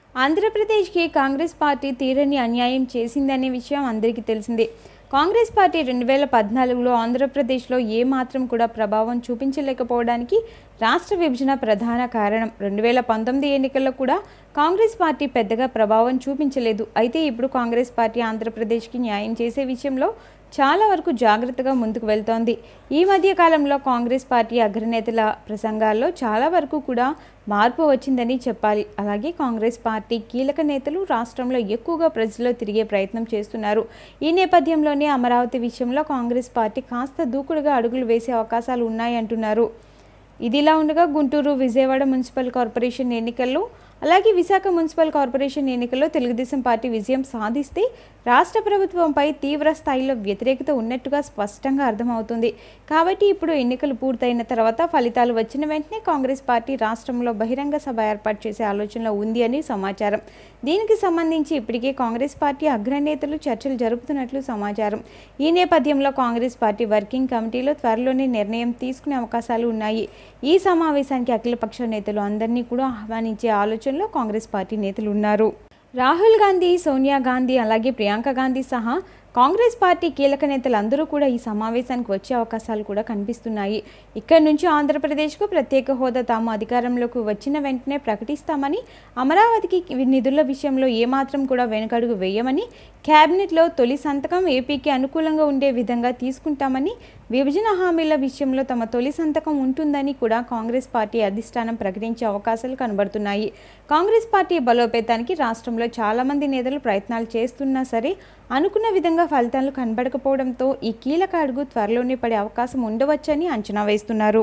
ఆంధ్రప్రదేశ్కి కాంగ్రెస్ పార్టీ తీరని అన్యాయం చేసిందనే విషయం అందరికీ తెలిసిందే కాంగ్రెస్ పార్టీ రెండు వేల పద్నాలుగులో ఆంధ్రప్రదేశ్లో ఏమాత్రం కూడా ప్రభావం చూపించలేకపోవడానికి రాష్ట్ర విభజన ప్రధాన కారణం రెండు వేల పంతొమ్మిది ఎన్నికల్లో కూడా కాంగ్రెస్ పార్టీ పెద్దగా ప్రభావం చూపించలేదు అయితే ఇప్పుడు కాంగ్రెస్ పార్టీ ఆంధ్రప్రదేశ్కి న్యాయం చేసే విషయంలో చాలా వరకు జాగ్రత్తగా ముందుకు వెళ్తోంది ఈ మధ్య కాలంలో కాంగ్రెస్ పార్టీ అగ్రనేతల ప్రసంగాల్లో చాలా వరకు కూడా మార్పు వచ్చిందని చెప్పాలి అలాగే కాంగ్రెస్ పార్టీ కీలక నేతలు రాష్ట్రంలో ఎక్కువగా ప్రజల్లో తిరిగే ప్రయత్నం చేస్తున్నారు ఈ నేపథ్యంలోనే అమరావతి విషయంలో కాంగ్రెస్ పార్టీ కాస్త దూకుడుగా అడుగులు వేసే అవకాశాలు ఉన్నాయంటున్నారు ఇదిలా ఉండగా గుంటూరు విజయవాడ మున్సిపల్ కార్పొరేషన్ ఎన్నికల్లో అలాగే విశాఖ మున్సిపల్ కార్పొరేషన్ ఎన్నికల్లో తెలుగుదేశం పార్టీ విజయం సాధిస్తే రాష్ట్ర ప్రభుత్వంపై తీవ్ర స్థాయిలో వ్యతిరేకత ఉన్నట్టుగా స్పష్టంగా అర్థమవుతుంది కాబట్టి ఇప్పుడు ఎన్నికలు పూర్తయిన తర్వాత ఫలితాలు వచ్చిన వెంటనే కాంగ్రెస్ పార్టీ రాష్ట్రంలో బహిరంగ సభ ఏర్పాటు చేసే ఆలోచనలో ఉంది అని సమాచారం దీనికి సంబంధించి ఇప్పటికే కాంగ్రెస్ పార్టీ అగ్రనేతలు చర్చలు జరుపుతున్నట్లు సమాచారం ఈ నేపథ్యంలో కాంగ్రెస్ పార్టీ వర్కింగ్ కమిటీలో త్వరలోనే నిర్ణయం తీసుకునే అవకాశాలు ఉన్నాయి ఈ సమావేశానికి అఖిలపక్ష నేతలు అందరినీ కూడా ఆహ్వానించే ఆలోచనలో కాంగ్రెస్ పార్టీ నేతలు ఉన్నారు రాహుల్ గాంధీ సోనియా గాంధీ అలాగే ప్రియాంక గాంధీ సహా కాంగ్రెస్ పార్టీ కీలక నేతలు అందరూ కూడా ఈ సమావేశానికి వచ్చే అవకాశాలు కూడా కనిపిస్తున్నాయి ఇక్కడి నుంచి ఆంధ్రప్రదేశ్కు ప్రత్యేక హోదా తాము అధికారంలోకి వచ్చిన వెంటనే ప్రకటిస్తామని అమరావతికి నిధుల విషయంలో ఏమాత్రం కూడా వెనుకడుగు వేయమని కేబినెట్లో తొలి సంతకం ఏపీకి అనుకూలంగా ఉండే విధంగా తీసుకుంటామని విభజన హామీల విషయంలో తమ తొలి సంతకం ఉంటుందని కూడా కాంగ్రెస్ పార్టీ అధిష్టానం ప్రకటించే అవకాశాలు కనబడుతున్నాయి కాంగ్రెస్ పార్టీ బలోపేతానికి రాష్ట్రంలో చాలామంది నేతలు ప్రయత్నాలు చేస్తున్నా సరే అనుకున్న విధంగా ఫలితాలు కనబడకపోవడంతో ఈ కీలక అడుగు త్వరలోనే పడే అవకాశం ఉండవచ్చని అంచనా వేస్తున్నారు